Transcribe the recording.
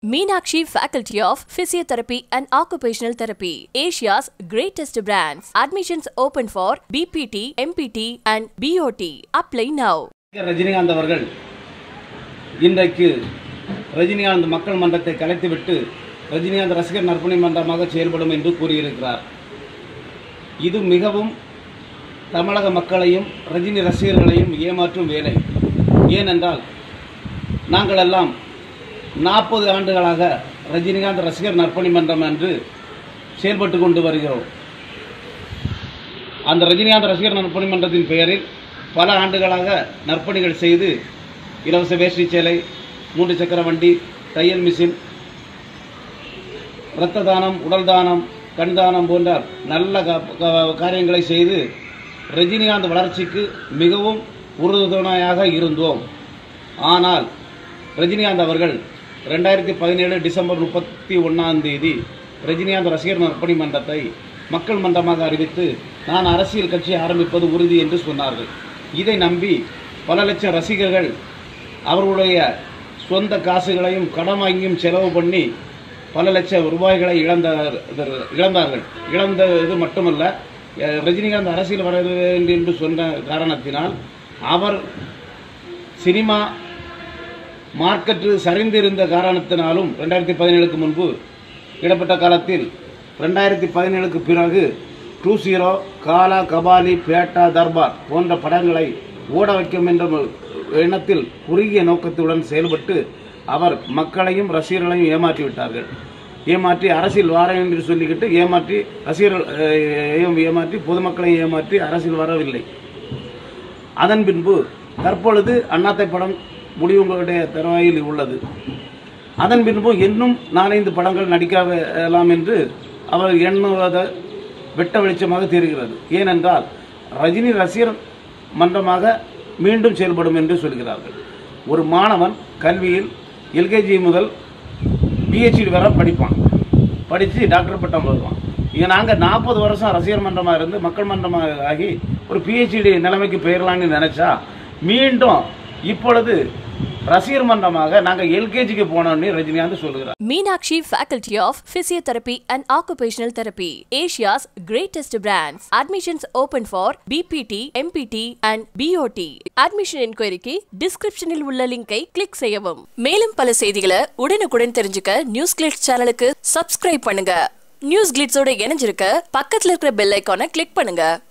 Meenakshi Faculty of Physiotherapy and Occupational Therapy, Asia's greatest brands. Admissions open for BPT, MPT, and BOT. Apply now. Rajinikanth அவர்கள் இன்றைக்கு ரஜினிகாந்த் மக்கள் மன்றத்தை கலைத்துவிட்டு ரஜினிகாந்த் ரசிகர் நற்பணி மன்றமாக செயல்படும் என்று கூறியிருக்கிறார் இது மிகவும் தமிழக மக்களையும் ரஜினி ரசிகர்களையும் ஏமாற்றும் வேலை ஏனென்றால் நாங்கள் எல்லாம் நாற்பது ஆண்டுகளாக ரஜினிகாந்த் ரசிகர் நற்பணி மன்றம் என்று செயல்பட்டு கொண்டு வருகிறோம் அந்த ரஜினிகாந்த் ரசிகர் நற்பணி மன்றத்தின் பெயரில் பல ஆண்டுகளாக நற்பணிகள் செய்து இலவச வேஷ்டி சேலை மூன்று சக்கர வண்டி தையல் மிஷின் இரத்த தானம் உடல் தானம் கண் தானம் போன்ற நல்ல கா- கா- காரியங்களை செய்து ரஜினிகாந்த் வளர்ச்சிக்கு மிகவும் உறுதுணையாக இருந்தோம் ஆனால் ரஜினிகாந்த் அவர்கள் ரெண்டாயிரத்தி பதினேழு டிசம்பர் முப்பத்தி ஒன்றாம் தேதி ரஜினிகாந்த் ரசிகர் நற்பணி மன்றத்தை மக்கள் மன்றமாக அறிவித்து நான் அரசியல் கட்சி ஆரம்பிப்பது உறுதி என்று சொன்னார்கள் இதை நம்பி பல லட்சம் ரசிகர்கள் அவர்களுடைய சொந்த காசுகளையும் கடன் வாங்கியும் செலவு பண்ணி பல லட்சம் ரூபாய்களை இழந்த இழந்தார்கள் இழந்த இது மட்டுமல்ல அஹ், ரஜினிகாந்த் அரசியல் வர வேண்டும் என்று சொன்ன காரணத்தினால் அவர் சினிமா மார்க்கெட்டு சரிந்திருந்த காரணத்தினாலும் ரெண்டாயிரத்தி பதினேழுக்கு முன்பு இடப்பட்ட காலத்தில் ரெண்டாயிரத்தி பதினேழுக்கு பிறகு டூ ஜீரோ காலா கபாலி பேட்டா தர்பார் போன்ற படங்களை ஓட வைக்கும் என்ற எண்ணத்தில் குறுகிய நோக்கத்துடன் செயல்பட்டு அவர் மக்களையும் ரசிகர்களையும் ஏமாற்றி விட்டார்கள் ஏமாற்றி அரசியல் வாரம் என்று சொல்லிக்கிட்டு ஏமாற்றி ரசிகர்கள் ஏமாற்றி பொதுமக்களையும் ஏமாற்றி அரசியல் வரவில்லை அதன் பின்பு தற்பொழுது அண்ணாத்தை படம் முடிவுகளுடைய தருவாயில் உள்ளது அதன் பின்பு இன்னும் நாலைந்து படங்கள் நடிக்கலாம் என்று அவர் எண்ணுவத வெட்ட வெளிச்சமாக தெரிகிறது ஏனென்றால் ரஜினி ரசிகர் மன்றமாக மீண்டும் செயல்படும் என்று சொல்கிறார்கள் ஒரு மாணவன் கல்வியில் எல்கேஜி முதல் பிஹெச்டி வரை படிப்பான் படித்து டாக்டர் பட்டம் வருவான் இங்கே நாங்கள் நாற்பது வருஷம் ரசிகர் மன்றமாக இருந்து மக்கள் மன்றமாக ஆகி ஒரு பிஹெச்டி நிலைமைக்கு பெயரலான்னு நினைச்சா மீண்டும் இப்பொழுது ரசிகர் மன்றமாக நாங்கள் எல்கேஜிக்கு போனோம்னு ரஜினிகாந்த் சொல்லுகிறார் Meenakshi Faculty of Physiotherapy and Occupational Therapy, Asia's greatest brands. Admissions open for BPT, MPT, and BOT. Admission inquiryக்கு டிஸ்கிரிப்ஷனில் உள்ள லிங்கை கிளிக் செய்யவும் மேலும் பல செய்திகளை உடனுக்குடன் தெரிஞ்சுக்க நியூஸ் கிளிட்ஸ் சேனலுக்கு சப்ஸ்கிரைப் பண்ணுங்க நியூஸ் கிளிட்ஸோட இணைஞ்சிருக்க பக்கத்துல இருக்கிற பெல் ஐக்கானை கிளிக் பண்ணுங்க